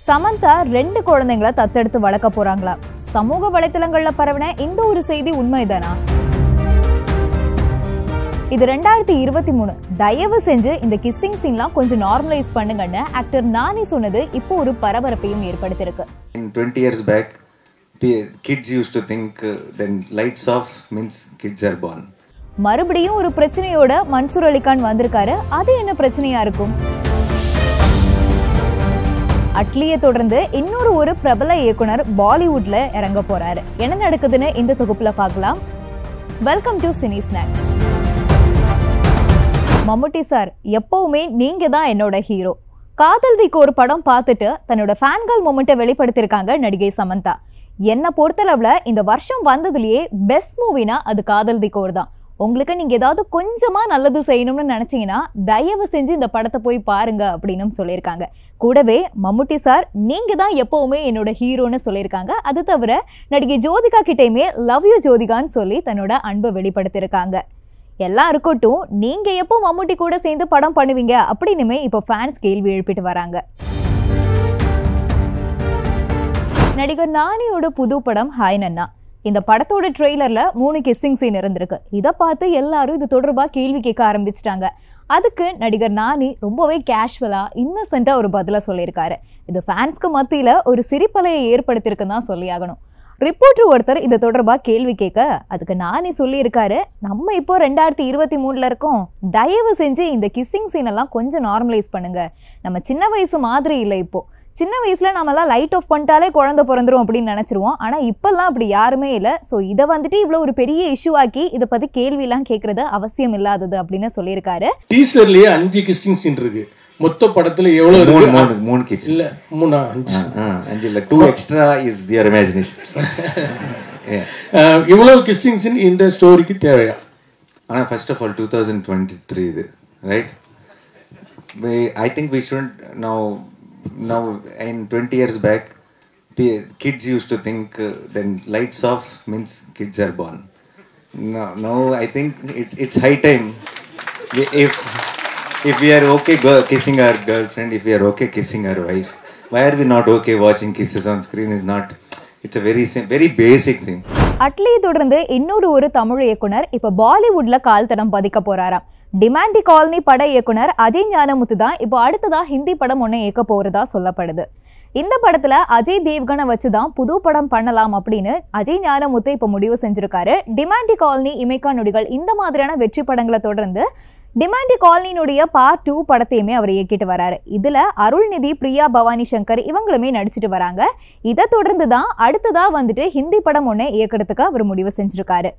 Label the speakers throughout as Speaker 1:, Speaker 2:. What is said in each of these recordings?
Speaker 1: சமந்தா ரெண்டு குழந்தைங்கள தத்தெடுத்து வளர்க்க போறாங்களா சமூக வலைத்தளங்கள்ல பரவின இந்த ஒரு செய்தி உண்மைதானா இது ரெண்டாயிரத்தி இருபத்தி மூணு தயவு செஞ்சு இந்த கிஸ்ஸிங் சீன்லாம் கொஞ்சம் நார்மலைஸ் பண்ணுங்கன்னு ஆக்டர் நானி சொன்னது இப்போ ஒரு பரபரப்பையும் ஏற்படுத்தியிருக்கு
Speaker 2: In 20 years back, pe- kids used to think uh, then lights off means kids are born.
Speaker 1: மறுபடியும் ஒரு பிரச்சனையோட மன்சூர் அலிகான் வந்திருக்காரு அது என்ன பிரச்சனையா இருக்கும் அட்லியை தொடர்ந்து இன்னொரு ஒரு பிரபல இயக்குனர் பாலிவுட்ல இறங்க போறாரு என்ன நடக்குதுன்னு இந்த தொகுப்புல பார்க்கலாம் welcome to cine snacks Mammootty sir எப்பவுமே நீங்க தான் என்னோட ஹீரோ காதல் திக்கு ஒரு படம் பார்த்துட்டு தன்னோட ஃபேன்கள் மொமெண்ட்டை வெளிப்படுத்தியிருக்காங்க நடிகை சமந்தா என்னை பொறுத்தளவுல இந்த வருஷம் வந்ததுலயே பெஸ்ட் மூவினா அது காதல் திக்கோர் தான் உங்களுக்கு நீங்க ஏதாவது கொஞ்சமா நல்லது செய்யணும்னு நினைச்சீங்கன்னா தயவு செஞ்சு இந்த படத்தை போய் பாருங்க அப்படின்னு சொல்லியிருக்காங்க கூடவே மம்முட்டி சார் நீங்க தான் எப்பவுமே என்னோட ஹீரோன்னு சொல்லியிருக்காங்க அது தவிர நடிகை ஜோதிகா கிட்டேயுமே லவ் யூ ஜோதிகான்னு சொல்லி தன்னோட அன்பை வெளிப்படுத்தியிருக்காங்க எல்லாம் இருக்கட்டும் நீங்க எப்போ மம்முட்டி கூட சேர்ந்து படம் பண்ணுவீங்க அப்படின்னுமே இப்போ ஃபேன்ஸ் கேள்வி எழுப்பிட்டு வராங்க நடிகர் நானியோட புது படம் ஹாய் நன்னா இந்த படத்தோட ட்ரெய்லர்ல மூணு கிஸ்ஸிங் சீன் இருந்திருக்கு இதை பார்த்து எல்லாரும் இது தொடர்பாக கேள்வி கேட்க ஆரம்பிச்சிட்டாங்க அதுக்கு நடிகர் நானி ரொம்பவே கேஷுவலா இன்னசென்ட்டா ஒரு பதில சொல்லியிருக்காரு இது ஃபேன்ஸ்க்கு மத்தியில ஒரு சிரிப்பலையை ஏற்படுத்தியிருக்குன்னு தான் சொல்லியாகணும் ரிப்போர்ட்டர் ஒருத்தர் இது தொடர்பாக கேள்வி கேட்க அதுக்கு நானே சொல்லியிருக்காரு நம்ம இப்போ ரெண்டாயிரத்தி இருபத்தி மூணில் இருக்கோம் தயவு செஞ்சு இந்த கிஸ்ஸிங் சீனெல்லாம் கொஞ்சம் நார்மலைஸ் பண்ணுங்க நம்ம சின்ன வயசு மாதிரி இல்லை இப்போ சின்ன வயசுல நம்மலாம் லைட் ஆஃப் பண்ணிட்டாலே குழந்தை பிறந்துரும் அப்படின்னு நினச்சிருவோம் ஆனால் இப்போல்லாம் அப்படி யாருமே இல்லை ஸோ இதை வந்துட்டு இவ்வளோ ஒரு பெரிய இஷ்யூ ஆக்கி இதை பற்றி கேள்வியெல்லாம் கேட்குறது அவசியம் இல்லாதது அப்படின்னு சொல்லியிருக்காரு
Speaker 3: டீசர்லயே அஞ்சு கிஸ்டிங் சீன் இருக்கு மொத்த படத்துல எவ்வளவு
Speaker 2: மூணு
Speaker 3: இருக்கு
Speaker 2: மூணு மூணு kids.
Speaker 3: இல்ல மூணா அஞ்சு
Speaker 2: Uh, Angela, two extra is your imagination. yeah.
Speaker 3: அஹ், இவ்வளவு கிஸ்டிங் சீன் இந்த ஸ்டோரிக்கு தேவையா
Speaker 2: ஆனா first of all two thousand twenty three இது right I think we should now now in twenty years back kids used to think then lights off means kids are born no I think it it's high time if if we are okay girl, kissing our girlfriend, if we are okay kissing our wife, why are we not okay watching kisses on screen? Is not. It's a very sim- very basic thing.
Speaker 1: அட்லியை தொடர்ந்து இன்னொரு ஒரு தமிழ் இயக்குனர் இப்போ பாலிவுட்ல கால் தடம் பதிக்க போறாராம் Demonte colony பட இயக்குனர் அஜய் ஞானமுத்து தான் இப்போ அடுத்ததா ஹிந்தி படம் ஒன்று இயக்க போறதா சொல்லப்படுது இந்த படத்துல அஜய் தேவ்கனை வச்சு தான் புது படம் பண்ணலாம் அப்படின்னு அஜய் ஞானமுத்து இப்போ முடிவு செஞ்சிருக்காரு டிமாண்டி காலனி இமைக்கா நொடிகள் இந்த மாதிரியான வெற்றி படங்களை தொடர்ந்து டிமாண்டி காலனியினுடைய பார்ட் டூ படத்தையுமே அவர் இயக்கிட்டு வராரு இதுல அருள்நிதி பிரியா பவானி சங்கர் இவங்களுமே நடிச்சிட்டு வராங்க இதை தொடர்ந்து தான் அடுத்ததா வந்துட்டு ஹிந்தி படம் ஒன்று இயக்கிறதுக்கு அவர் முடிவு செஞ்சிருக்காரு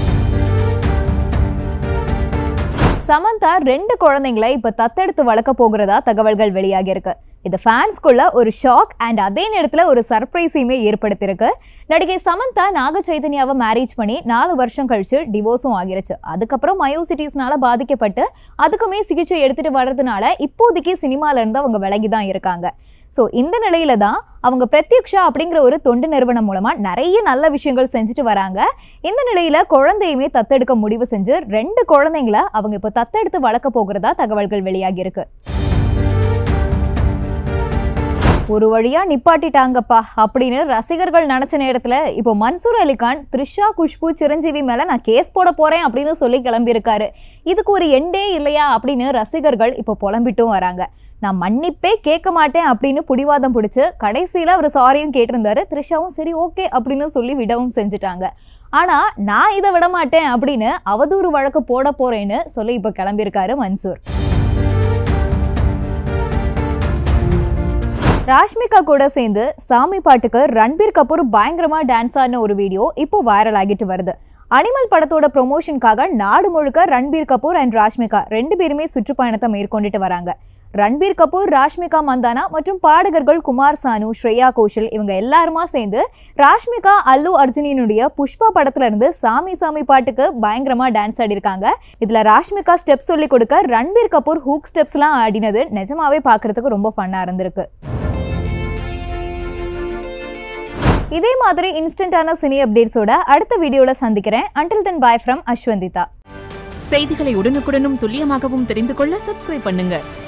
Speaker 1: சமந்தா ரெண்டு குழந்தைங்களை இப்ப தத்தெடுத்து வளர்க்க போகிறதா தகவல்கள் வெளியாகி இருக்கு இது ஃபேன்ஸ்குள்ள ஒரு ஷாக் அண்ட் அதே நேரத்துல ஒரு சர்ப்ரைஸையுமே ஏற்படுத்தியிருக்கு நடிகை சமந்தா நாக சைதன்யாவை மேரேஜ் பண்ணி நாலு வருஷம் கழிச்சு டிவோர்ஸும் ஆகிருச்சு அதுக்கப்புறம் மயோசிட்டிஸ்னால பாதிக்கப்பட்டு அதுக்குமே சிகிச்சை எடுத்துட்டு வர்றதுனால இப்போதைக்கு சினிமால இருந்து அவங்க விலகி தான் இருக்காங்க ஸோ இந்த நிலையில தான் அவங்க பிரத்யக்ஷா அப்படிங்கிற ஒரு தொண்டு நிறுவனம் மூலமா நிறைய நல்ல விஷயங்கள் செஞ்சுட்டு வராங்க இந்த நிலையில குழந்தையுமே தத்தெடுக்க முடிவு செஞ்சு ரெண்டு குழந்தைங்கள அவங்க இப்போ தத்தெடுத்து வளர்க்க போகிறதா தகவல்கள் வெளியாகி இருக்கு ஒரு வழியா நிப்பாட்டிட்டாங்கப்பா அப்படின்னு ரசிகர்கள் நினைச்ச நேரத்துல இப்போ மன்சூர் அலிகான் த்ரிஷா குஷ்பு சிரஞ்சீவி மேல நான் கேஸ் போட போறேன் அப்படின்னு சொல்லி கிளம்பியிருக்காரு இதுக்கு ஒரு எண்டே இல்லையா அப்படின்னு ரசிகர்கள் இப்போ புலம்பிட்டும் வராங்க நான் மன்னிப்பே கேட்க மாட்டேன் அப்படின்னு புடிவாதம் பிடிச்சு கடைசியில் அவர் சாரியும் கேட்டிருந்தாரு த்ரிஷாவும் சரி ஓகே அப்படின்னு சொல்லி விடவும் செஞ்சுட்டாங்க ஆனால் நான் இதை விட மாட்டேன் அப்படின்னு அவதூறு வழக்கு போட போறேன்னு சொல்லி இப்போ கிளம்பியிருக்காரு மன்சூர் ராஷ்மிகா கூட சேர்ந்து சாமி பாட்டுக்கு ரன்பீர் கபூர் பயங்கரமா டான்ஸ் ஆடின ஒரு வீடியோ இப்போ வைரல் ஆகிட்டு வருது அனிமல் படத்தோட ப்ரொமோஷனுக்காக நாடு முழுக்க ரன்பீர் கபூர் அண்ட் ராஷ்மிகா ரெண்டு பேருமே சுற்றுப்பயணத்தை மேற்கொண்டுட்டு வராங்க ரன்பீர் கபூர் ராஷ்மிகா மந்தானா மற்றும் பாடகர்கள் குமார் சானு ஸ்ரேயா கோஷல் இவங்க எல்லாருமா சேர்ந்து ராஷ்மிகா அல்லு அர்ஜுனினுடைய புஷ்பா படத்துல இருந்து சாமி சாமி பாட்டுக்கு பயங்கரமா டான்ஸ் ஆடிருக்காங்க இதுல ராஷ்மிகா ஸ்டெப்ஸ் சொல்லி கொடுக்க ரன்பீர் கபூர் ஹூக் ஸ்டெப்ஸ்லாம் ஆடினது நிஜமாவே பார்க்கறதுக்கு ரொம்ப ஃபன்னா இருந்திருக்கு இதே மாதிரி இன்ஸ்டன்டான சினி அப்டேட்ஸோட அடுத்த வீடியோவில் சந்திக்கிறேன் அண்டில் தென் பாய் ஃப்ரம் அஸ்வந்திதா
Speaker 4: செய்திகளை உடனுக்குடனும் துல்லியமாகவும் தெரிந்து கொள்ள சப்ஸ்கிரைப் பண்ணுங்க